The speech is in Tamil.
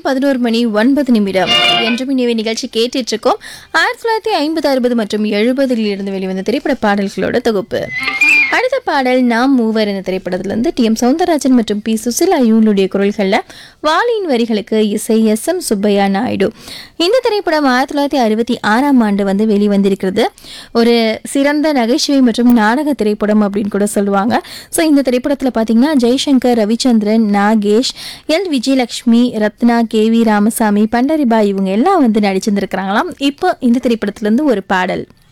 பதினோரு மணி ஒன்பது நிமிடம் என்றும் இனிய நிகழ்ச்சி கேட்டுட்டு இருக்கோம் ஆயிரத்தி தொள்ளாயிரத்தி ஐம்பது அறுபது மற்றும் எழுபதில் இருந்து வெளிவந்த திரைப்பட பாடல்களோட தொகுப்பு அடுத்த பாடல் நாம் மூவர் என்ற திரைப்படத்திலிருந்து டி எம் சவுந்தரராஜன் மற்றும் பி சுசிலா இவங்களுடைய குரல்களில் வாலியின் வரிகளுக்கு இசை எஸ் எம் சுப்பையா நாயுடு இந்த திரைப்படம் ஆயிரத்தி தொள்ளாயிரத்தி அறுபத்தி ஆறாம் ஆண்டு வந்து வெளிவந்திருக்கிறது ஒரு சிறந்த நகைச்சுவை மற்றும் நாடக திரைப்படம் அப்படின்னு கூட சொல்லுவாங்க ஸோ இந்த திரைப்படத்தில் பார்த்தீங்கன்னா Jaishankar Ravichandran Nagesh L Vijayalakshmi Ratna K V Ramasamy Pandaribai இவங்க எல்லாம் வந்து நடிச்சிருந்துருக்கிறாங்களாம் இப்போ இந்த திரைப்படத்துலேருந்து ஒரு பாடல்